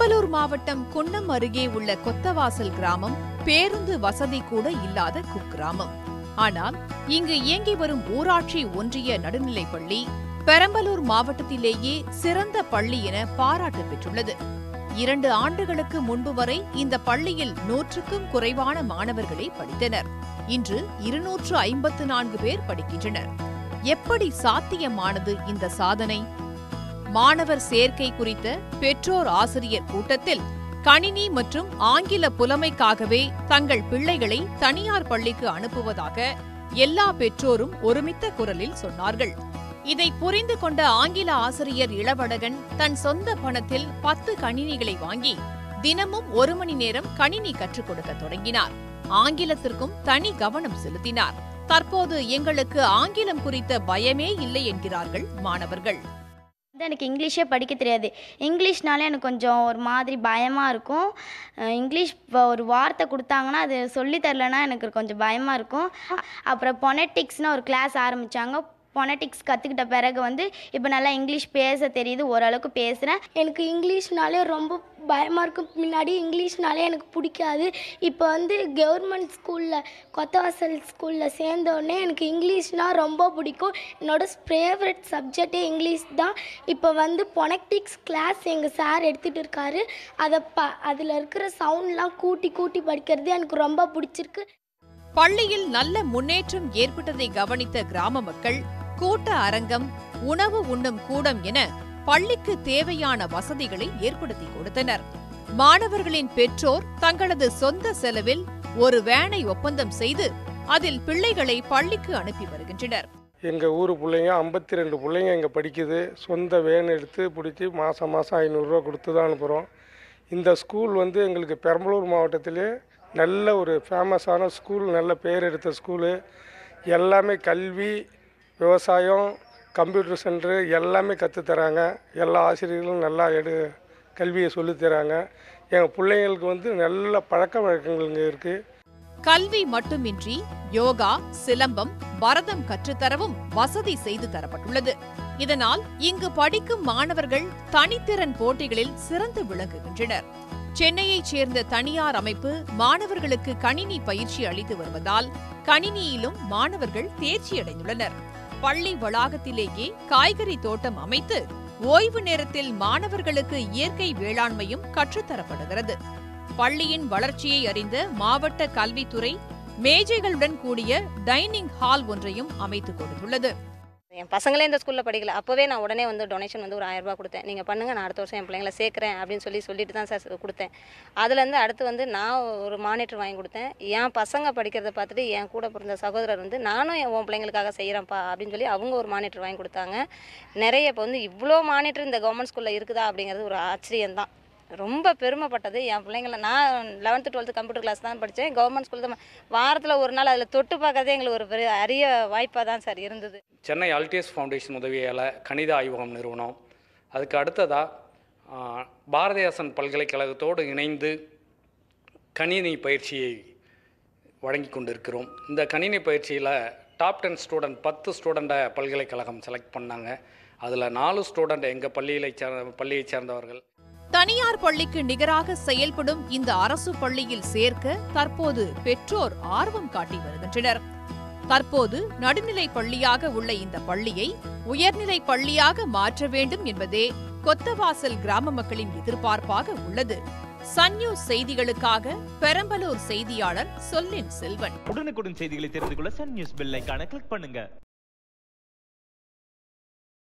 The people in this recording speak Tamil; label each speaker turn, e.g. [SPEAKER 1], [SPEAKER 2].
[SPEAKER 1] பெரம்பலூர் மாவட்டம் குன்னம் அருகே உள்ள கொத்தவாசல் கிராமம் பேருந்து வசதி கூட இல்லாத குக்கிராமம் ஆனால் இங்கு இயங்கி வரும் ஊராட்சி ஒன்றிய நடுநிலைப் பள்ளி பெரம்பலூர் மாவட்டத்திலேயே சிறந்த பள்ளி என பாராட்டு பெற்றுள்ளது இரண்டு ஆண்டுகளுக்கு முன்பு வரை இந்த பள்ளியில் நூற்றுக்கும் குறைவான மாணவர்களே படித்தனர் இன்று இருநூற்று ஐம்பத்து நான்கு பேர் படிக்கின்றனர் எப்படி சாத்தியமானது இந்த சாதனை மாணவர் சேர்க்கை குறித்த பெற்றோர் ஆசிரியர் கூட்டத்தில் கணினி மற்றும் ஆங்கில புலமைக்காகவே தங்கள் பிள்ளைகளை தனியார் பள்ளிக்கு அனுப்புவதாக எல்லா பெற்றோரும் ஒருமித்த குரலில் சொன்னார்கள் இதை புரிந்து கொண்ட ஆங்கில ஆசிரியர் இளவடகன் தன் சொந்த பணத்தில் பத்து கணினிகளை வாங்கி தினமும் ஒரு மணி நேரம் கணினி கற்றுக் கொடுக்க தொடங்கினார் ஆங்கிலத்திற்கும் தனி கவனம் செலுத்தினார் தற்போது எங்களுக்கு ஆங்கிலம் குறித்த பயமே இல்லை என்கிறார்கள் மாணவர்கள்
[SPEAKER 2] வந்து எனக்கு இங்கிலீஷே படிக்க தெரியாது இங்கிலீஷ்னாலே எனக்கு கொஞ்சம் ஒரு மாதிரி பயமாக இருக்கும் அஹ் இங்கிலீஷ் வ- ஒரு வார்த்தை கொடுத்தாங்கன்னா அது சொல்லி தரலன்னா எனக்கு கொஞ்சம் பயமாக இருக்கும் அப்புறம் பொனட்டிக்ஸ்னு ஒரு கிளாஸ் ஆரம்பித்தாங்க பொனட்டிக்ஸ் கற்றுக்கிட்ட பிறகு வந்து இப்போ நல்லா இங்கிலீஷ் பேச தெரியுது ஓரளவுக்கு பேசுகிறேன்
[SPEAKER 3] எனக்கு இங்கிலீஷ்னாலே ரொம்ப பயமாக இருக்கும் முன்னாடி இங்கிலீஷ்னாலே எனக்கு பிடிக்காது இப்போ வந்து கவர்மெண்ட் ஸ்கூலில் கொத்தவாசல் ஸ்கூலில் சேர்ந்தோடனே எனக்கு இங்கிலீஷ்னால் ரொம்ப பிடிக்கும் என்னோட ஃபேவரட் சப்ஜெக்டே இங்கிலீஷ் தான் இப்போ வந்து பொனக்டிக்ஸ் கிளாஸ் எங்கள் சார் எடுத்துகிட்டு இருக்காரு அதை ப அதில் இருக்கிற சவுண்ட்லாம் கூட்டி கூட்டி படிக்கிறது எனக்கு ரொம்ப பிடிச்சிருக்கு
[SPEAKER 1] பள்ளியில் நல்ல முன்னேற்றம் ஏற்பட்டதை கவனித்த கிராம மக்கள் கூட்ட அரங்கம் உணவு உண்ணும் கூடம் என பள்ளிக்கு தேவையான வசதிகளை ஏற்படுத்தி கொடுத்தனர் மாணவர்களின் பெற்றோர் தங்களது சொந்த செலவில் ஒரு வேனை ஒப்பந்தம் செய்து அதில் பிள்ளைகளை பள்ளிக்கு அனுப்பி வருகின்றனர்
[SPEAKER 4] எங்கள் ஊர் பிள்ளைங்க ஐம்பத்தி ரெண்டு பிள்ளைங்க இங்கே படிக்குது சொந்த வேன் எடுத்து பிடிச்சி மாதம் மாதம் ஐநூறுரூவா கொடுத்து தான் அனுப்புகிறோம் இந்த ஸ்கூல் வந்து எங்களுக்கு பெரம்பலூர் மாவட்டத்திலே நல்ல ஒரு ஃபேமஸான ஸ்கூல் நல்ல பேர் எடுத்த ஸ்கூலு எல்லாமே கல்வி விவசாயம் கம்ப்யூட்டர் சென்டரு எல்லாமே கற்றுத் தராங்க எல்லா ஆசிரியர்களும் நல்லா எடு கல்வியை சொல்லித் தராங்க எங்கள் பிள்ளைங்களுக்கு வந்து நல்ல பழக்க வழக்கங்கள் இங்கே இருக்குது
[SPEAKER 1] கல்வி மட்டுமின்றி யோகா சிலம்பம் பரதம் கற்றுத்தரவும் வசதி செய்து தரப்பட்டுள்ளது இதனால் இங்கு படிக்கும் மாணவர்கள் தனித்திறன் போட்டிகளில் சிறந்து விளங்குகின்றனர் சென்னையைச் சேர்ந்த தனியார் அமைப்பு மாணவர்களுக்கு கணினி பயிற்சி அளித்து வருவதால் கணினியிலும் மாணவர்கள் தேர்ச்சியடைந்துள்ளனர் பள்ளி வளாகத்திலேயே காய்கறி தோட்டம் அமைத்து ஓய்வு நேரத்தில் மாணவர்களுக்கு இயற்கை வேளாண்மையும் கற்றுத்தரப்படுகிறது பள்ளியின் வளர்ச்சியை அறிந்த மாவட்ட கல்வித்துறை மேஜைகளுடன் கூடிய டைனிங் ஹால் ஒன்றையும் அமைத்துக் கொடுத்துள்ளது
[SPEAKER 5] என் பசங்களே இந்த ஸ்கூலில் படிக்கல அப்போவே நான் உடனே வந்து டொனேஷன் வந்து ஒரு ஆயிரம் ரூபாய் கொடுத்தேன் நீங்கள் பண்ணுங்கள் நான் அடுத்த வருஷம் என் பிள்ளைங்கள சேர்க்குறேன் அப்படின்னு சொல்லி சொல்லிட்டு தான் சார் கொடுத்தேன் அதுலேருந்து அடுத்து வந்து நான் ஒரு மானிட்டர் வாங்கி கொடுத்தேன் என் பசங்க படிக்கிறத பார்த்துட்டு என் கூட பிறந்த சகோதரர் வந்து நானும் என் உன் பிள்ளைங்களுக்காக செய்கிறேன்ப்பா அப்படின்னு சொல்லி அவங்க ஒரு மானிட்டர் வாங்கி கொடுத்தாங்க நிறைய இப்போ வந்து இவ்வளோ மானிட்டர் இந்த கவர்மெண்ட் ஸ்கூலில் இருக்குதா அப்படிங்கிறது ஒரு ஆச்சரியம்தான் ரொம்ப பெருமைப்பட்டது என் பிள்ளைங்கள நான் லெவன்த்து டுவெல்த்து கம்ப்யூட்டர் கிளாஸ் தான் படித்தேன் கவர்மெண்ட் ஸ்கூல் தான் வாரத்தில் ஒரு நாள் அதில் தொட்டு பார்க்கறதே எங்களுக்கு ஒரு பெரிய அரிய வாய்ப்பாக தான் சார் இருந்தது
[SPEAKER 6] சென்னை அல்டிஎஸ் ஃபவுண்டேஷன் உதவியால் கணித ஆய்வகம் நிறுவனம் அதுக்கு அடுத்ததாக பாரதிதாசன் பல்கலைக்கழகத்தோடு இணைந்து கணினி பயிற்சியை வழங்கி கொண்டிருக்கிறோம் இந்த கணினி பயிற்சியில் டாப் டென் ஸ்டூடெண்ட் பத்து ஸ்டூடெண்ட்டை பல்கலைக்கழகம் செலக்ட் பண்ணாங்க அதில் நாலு ஸ்டூடெண்ட் எங்கள் பள்ளியில் சேர்ந்த பள்ளியைச் சேர்ந்தவர்கள்
[SPEAKER 1] தனியார் பள்ளிக்கு நிகராக செயல்படும் இந்த அரசு பள்ளியில் சேர்க்க தற்போது பெற்றோர் ஆர்வம் காட்டி வருகின்றனர் தற்போது நடுநிலை பள்ளியாக உள்ள இந்த பள்ளியை உயர்நிலை பள்ளியாக மாற்ற வேண்டும் என்பதே கொத்தவாசல் கிராம மக்களின் எதிர்பார்ப்பாக உள்ளது சன் நியூஸ் செய்திகளுக்காக பெரம்பலூர் செய்தியாளர் சொல்லின் செல்வன்
[SPEAKER 7] உடனுக்குடன் செய்திகளை தெரிந்து கொள்ள சன் நியூஸ் பெல் ஐகானை கிளிக் பண்ணுங்க